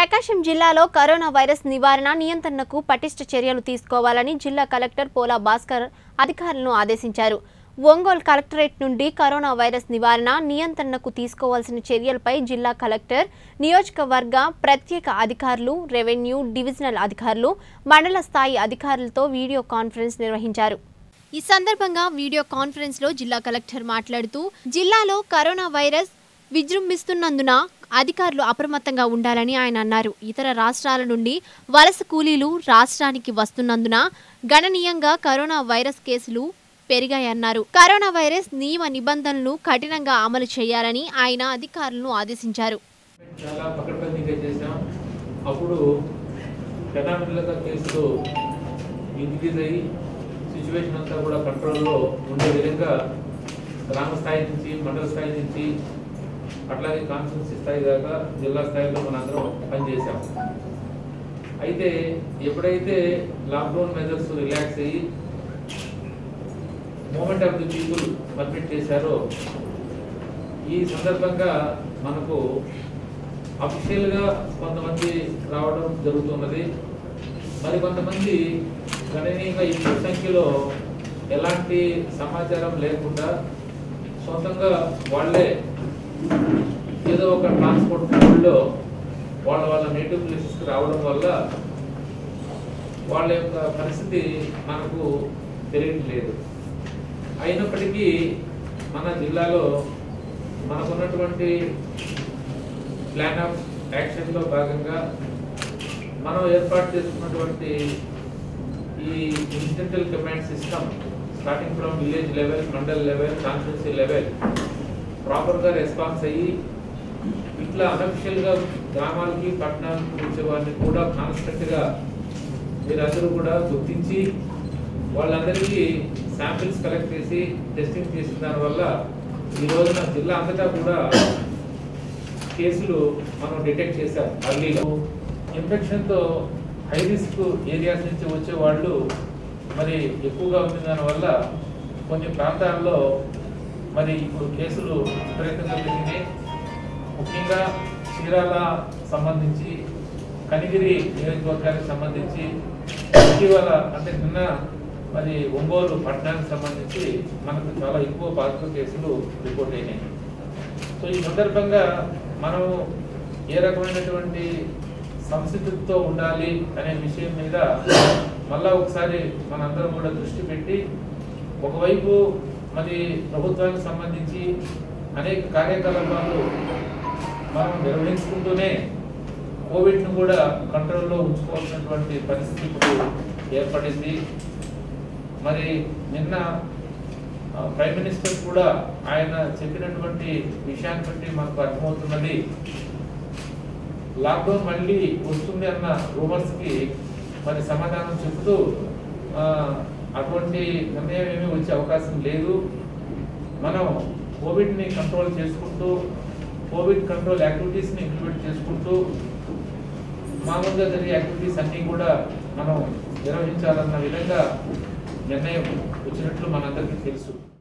ప్రకాశం జిల్లాలో corona virus నివారణ నియంత్రణకు పటిష్ట చర్యలు తీసుకోవాలని జిల్లా కలెక్టర్ పోలా భాస్కర్ అధికారులను ఆదేశించారు ఒంగోలు కలెక్టరేట్ నుండి కరోనా వైరస్ నివారణ నియంత్రణకు తీసుకోవాల్సిన చర్యలపై జిల్లా కలెక్టర్ నియోజకవర్గ ప్రత్యేక అధికారులు రెవెన్యూ డివిజనల్ అధికారులు మండల స్థాయి అధికారులతో వీడియో కాన్ఫరెన్స్ నిర్వహించారు ఈ సందర్భంగా వీడియో కాన్ఫరెన్స్ లో జిల్లా కలెక్టర్ మాట్లాడుతూ జిల్లాలో కరోనా వైరస్ విజృంభిస్తున్నందున అధికారులు అప్రమత్తంగా ఉండాలని ఆయన అన్నారు ఇతర రాష్ట్రాల నుండి వలస కూలీలు రాష్ట్రానికి వస్తున్నందున గణనీయంగా కరోనా వైరస్ కేసులు పెరిగాయన్నారు కరోనా వైరస్ నియమ నిబంధనలు కఠినంగా అమలు చేయాలని ఆయన అధికారులను ఆదేశించారు చాలా పకడ్బందీగా చేశాం అప్పుడు పెనామిల్లుగా కేసులు ఇంక్రీజ్ అయ్యి సిచ్యువేషన్ అంతా కూడా కంట్రోల్లో ఉండే విధంగా గ్రామ స్థాయి నుంచి మండల స్థాయి నుంచి అట్లాగే కాన్స్టిట్యూన్సీ స్థాయి దాకా జిల్లా స్థాయిలో మనందరం పనిచేశాం అయితే ఎప్పుడైతే లాక్డౌన్ మెజర్స్ రిలాక్స్ అయ్యి movement of the people permit చేశారో ఈ సందర్భంగా మనకు అఫీషియల్గా కొంతమంది రావడం జరుగుతున్నది మరి కొంతమంది గణనీయంగా ఎక్కువ సంఖ్యలో ఎలాంటి సమాచారం లేకుండా సొంతంగా వాళ్ళే ఏదో ఒక ట్రాన్స్పోర్ట్ మోడ్లో వాళ్ళ వాళ్ళ నేటివ్ ప్లేసెస్కి రావడం వల్ల వాళ్ళ యొక్క పరిస్థితి మనకు తెలియట్లేదు అయినప్పటికీ మన జిల్లాలో మనకున్నటువంటి ప్లాన్ ఆఫ్ యాక్షన్లో భాగంగా మనం ఏర్పాటు చేసుకున్నటువంటి ఈ incidental command system starting from village level mandal level constituency level ప్రాపర్గా రెస్పాన్స్ అయ్యి ఇట్లా అనఫిషియల్గా గ్రామాలకి పట్టణాలకు వచ్చే వారిని కూడా కాన్స్టెంట్గా మీరందరూ కూడా గుర్తించి వాళ్ళందరికీ శాంపిల్స్ కలెక్ట్ చేసి టెస్టింగ్ చేసిన దానివల్ల ఈ రోజున జిల్లా అంతటా కూడా కేసులు మనం డిటెక్ట్ చేశాం అర్లీగా ఇన్ఫెక్షన్తో హై రిస్క్ ఏరియాస్ నుంచి వచ్చే వాళ్ళు మరి ఎక్కువగా ఉంది దానివల్ల కొన్ని ప్రాంతాల్లో మరి ఇప్పుడు కేసులు విపరీతంగా పెరిగినాయి ముఖ్యంగా చీరాల సంబంధించి కనిగిరి నియోజకవర్గానికి సంబంధించి ఇటీవల అంటే నిన్న మరి ఒంగోలు పట్టణానికి సంబంధించి మనకు చాలా ఎక్కువ పాజిటివ్ కేసులు రిపోర్ట్ అయినాయి సో ఈ సందర్భంగా మనం ఏ రకమైనటువంటి సంసిద్ధతతో ఉండాలి అనే విషయం మీద మళ్ళా ఒకసారి మనందరం కూడా దృష్టి పెట్టి ఒకవైపు మరి ప్రభుత్వానికి సంబంధించి అనేక కార్యకలాపాలు మనం నిర్వహించుకుంటూనే కోవిడ్ను కూడా కంట్రోల్లో ఉంచుకోవాల్సినటువంటి పరిస్థితి ఇప్పుడు ఏర్పడింది మరి నిన్న ఆ, ప్రైమ్ మినిస్టర్ కూడా ఆయన చెప్పినటువంటి విషయాన్ని బట్టి మనకు అర్థమవుతున్నది లాక్డౌన్ మళ్ళీ వస్తుంది అన్న రూమర్స్ కి మరి సమాధానం చెబుతూ ఆ, అటువంటి నిర్ణయం ఏమీ వచ్చే అవకాశం లేదు మనం కోవిడ్ ని కంట్రోల్ చేసుకుంటూ కోవిడ్ కంట్రోల్ యాక్టివిటీస్ ని ఇంప్లిమెంట్ చేసుకుంటూ మామూలుగా జరిగే యాక్టివిటీస్ అన్ని కూడా మనం నిర్వహించాలన్న విధంగా నిర్ణయం వచ్చినట్లు మనందరికీ తెలుసు